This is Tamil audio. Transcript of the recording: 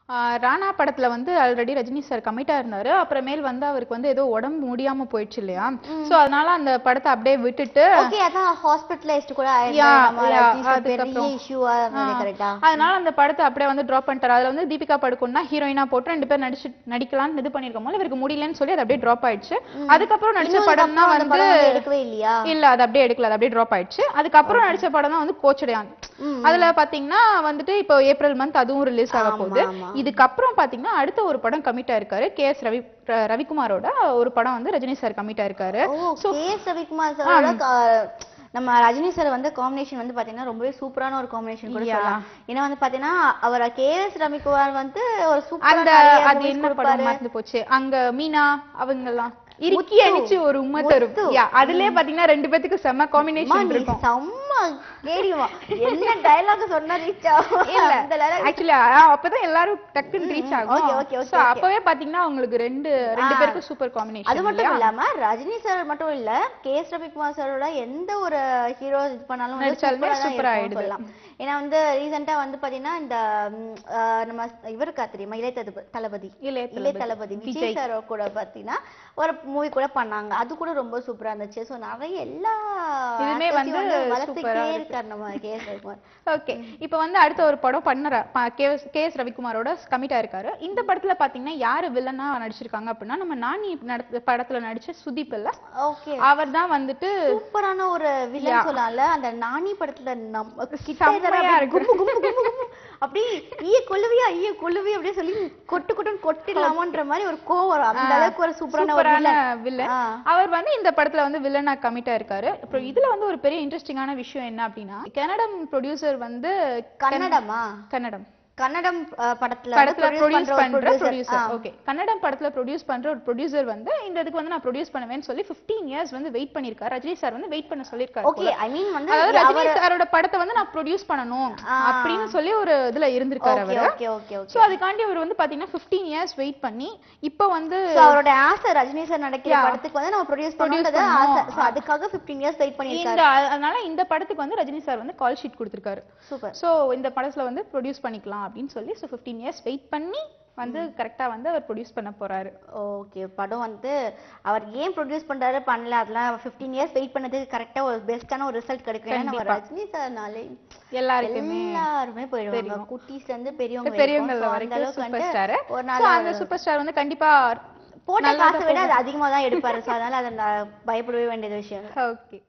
ஆஹ் ராணா படத்துல வந்து ஆல்ரெடி ரஜினி சார் கமிட்டா இருந்தாரு அப்புறமேல் வந்து அவருக்கு வந்து ஏதோ உடம்பு முடியாம போயிடுச்சு இல்லையா சோ அதனால அந்த படத்தை அப்படியே விட்டுட்டு ஓகே அதான் ஹாஸ்பிட்டலைஸ்ட் கூட Yeah, ஆயிருந்தாரு நம்ம yeah, ரஜினி சார் பெரிய அதுக்கப்புறம். இஷ்யூவா இருந்தது கரெக்டா அதனால அந்த படத்தை அப்படியே வந்து டிராப் பண்ணிட்டாரு அதுல வந்து தீபிகா படுகோன் தான் ஹீரோயினா போட்டு ரெண்டு பேர் நடிச்சு நடிக்கலாம்னு இது பண்ணிருக்கும் போது இவருக்கு முடியலன்னு சொல்லி அது அப்படியே டிராப் ஆயிடுச்சு அதுக்கப்புறம் நடிச்ச படம் தான் அந்த வந்து படம் வந்து எடுக்கவே இல்லையா இல்ல அது அப்படியே எடுக்கல அது அப்படியே டிராப் ஆயிடுச்சு அதுக்கப்புறம் நடிச்ச படம் தான் வந்து கோச்சடையான் அதுல பாத்தீங்கன்னா வந்துட்டு இப்போ ஏப்ரல் மந்த் அதுவும் ரிலீஸ் ஆக போகுது ஆமா. இதுக்கப்புறம் பாத்தீங்கன்னா அடுத்த ஒரு படம் கமிட் ஆயிருக்காரு கே எஸ் ரவி ர- ரவிக்குமாரோட ஒரு படம் வந்து ரஜினி சார் கமிட் ஆயிருக்காரு ஓ கே எஸ் ரவிக்குமார் சாரோட கா- நம்ம ரஜினி சார் வந்து காம்பினேஷன் வந்து பாத்தீங்கன்னா ரொம்பவே சூப்பரான ஒரு காம்பினேஷன் கூட Yeah. சொல்லலாம் ஏன்னா வந்து பாத்தீங்கன்னா அவர் கே எஸ் ரவிக்குமார் வந்து ஒரு அந்த சூப்பரான அது என்ன படம் மறந்து போச்சு அங்க மீனா அவங்க எல்லாம் இறுக்கி அணிச்சு ஒரு உண்மை தரும் Yeah, அதுலயே பாத்தீங்கன்னா ரெண்டு பேத்துக்கு செம்ம காம்பினேஷன் இருக்கும் செம்ம கேடிமா என்ன டயலாக் சொன்னா ரீச் ஆகும் இல்ல அந்த dialogue ஆக்சுவலி அப்பதான் எல்லாரும் டக்குன்னு ரீச் ஆகும் Okay, okay, okay, So, அப்பவே பாத்தீங்கன்னா அவங்களுக்கு ரெண்டு ரெண்டு பேருக்கும் சூப்பர் காம்பினேஷன் அது மட்டும் இல்லாம ரஜினி சார் மட்டும் இல்ல கே எஸ் ரவிக்குமார் சாரோட எந்த ஒரு ஹீரோ இது பண்ணாலும் வந்து நடிச்சாலுமே சூப்பரா தான் சூப்பரா இருக்கும்னு ஆயிடுது. சொல்லலாம் ஏன்னா வந்து ரீசெண்டா வந்து பாத்தீங்கன்னா இந்த ம், ஆஹ், நம்ம இவருக்கா தெரியுமா இளைய தளபதி தளபதி இளைய இளைய தளபதி விஜய் சார் கூட பாத்தீங்கன்னா ஒரு மூவி கூட பண்ணாங்க அது கூட ரொம்ப சூப்பரா இருந்துச்சு சோ நிறைய எல்லா இதுமே actors வந்து யும் வளர்த்துக்கிட்டே சூப்பரா இருக்காரு நம்ம கே எஸ் ரவிக்குமார் ஓகே இப்போ வந்து அடுத்த ஒரு படம் பண்ணற கே கே எஸ் ரவிக்குமாரோட கமிட்டா இருக்காரு இந்த படத்துல பாத்தீங்கன்னா யாரு வில்லனா நடிச்சிருக்காங்க அப்படின்னா நம்ம நானி நடத்த- படத்துல நடிச்ச சுதீப் இல்ல ஓகே அவர் தான் வந்துட்டு சூப்பரான ஒரு வில்லன் சொல்லலாம்ல அந்த நானி படத்துல நம்ம கிட்ட செம்மையா தர அப்படியே இருக்கு. கும்மு கும்மு கும்மு கும்மு அப்படி ஈய கொல்லுவியா ஈய கொல்லுவி அப்படியே சொல்லி கொட்டு கொட்டுன்னு கொட்டிடலாமான்ற மாதிரி ஒரு கோவம் வரும் அந்த அளவுக்கு ஒரு சூப்பரான ஒரு சூப்பரான வில்லன் வில்லன் ஆ. அவர் வந்து இந்த படத்துல வந்து வில்லனா கமிட்டா இருக்காரு அப்புறம் இதுல வந்து ஒரு பெரிய இன்ட்ரெஸ்டிங்கான விஷயம் என்ன அப்படின்னா கன்னடம் ப்ரொடியூசர் வந்து கன்னடமா கன்னடம் கன்னடம் அஹ், படத்துல படத்துல produce ப்ரொடியூஸ் பண்ற ஒரு பண்ற producer. ப்ரொடியூசர் ஓகே கன்னடம் படத்துல ப்ரொடியூஸ் பண்ற ஒரு ப்ரொடியூசர் வந்து இந்த இதுக்கு வந்து நான் ப்ரொடியூஸ் பண்ணுவேன்னு சொல்லி 15 இயர்ஸ் வந்து வெயிட் பண்ணிருக்காரு ரஜினி சார் வந்து வெயிட் பண்ண சொல்லிருக்காரு ஓகே ஐ மீன் வந்து அதாவது ரஜினி சாரோட படத்தை வந்து நான் ப்ரொடியூஸ் பண்ணணும் அப்படின்னு சொல்லி ஒரு இதுல இருந்திருக்காரு ஓகே அவரு ஓகே ஓகே ஓகே சோ அதுக்காண்டி அவர் வந்து பாத்தீங்கன்னா 15 இயர்ஸ் வெயிட் பண்ணி இப்போ வந்து சோ அவரோட ஆசை ரஜினி சார் நடிக்கிற Yeah. படத்துக்கு வந்து நம்ம ப்ரொடியூஸ் Produce பண்ணது ஆசை பண்ணணும். சோ அதுக்காக 15 இயர்ஸ் வெயிட் பண்ணிருக்காரு இந்த அதனால இந்த படத்துக்கு வந்து ரஜினி சார் வந்து கால் ஷீட் கொடுத்திருக்காரு சூப்பர் சோ இந்த படத்துல வந்து ப்ரொடியூஸ் பண்ணிக்கலாம் அப்படின்னு சொல்லி சோ 15 இயர்ஸ் வெயிட் பண்ணி வந்து கரெக்டா வந்து அவர் ப்ரொடியூஸ் பண்ண போறாரு ஓகே படம் வந்து அவர் ஏன் ப்ரொடியூஸ் பண்றாரு பண்ணல அதெல்லாம் 15 இயர்ஸ் வெயிட் பண்ணதுக்கு கரெக்டா ஒரு பெஸ்டான ஒரு ரிசல்ட் கிடைக்கும் ஏன்னா நம்ம ரஜினி சார்னாலே எல்லாருக்குமே எல்லாருமே போயிடுவாங்க குட்டீஸ்ல இருந்து பெரியவங்க பெரியவங்கள வரைக்கும். So, அந்த வரைக்கும் அளவுக்கு சூப்பர் வந்துட்டு ஸ்டார் ஒரு நாள் அந்த சூப்பர் ஸ்டார் வந்து கண்டிப்பா போட்ட காசை விட அது அதிகமா தான் எடுப்பாரு சோ அதனால அதை நான் பயப்படவே வேண்டியது விஷயம் ஓகே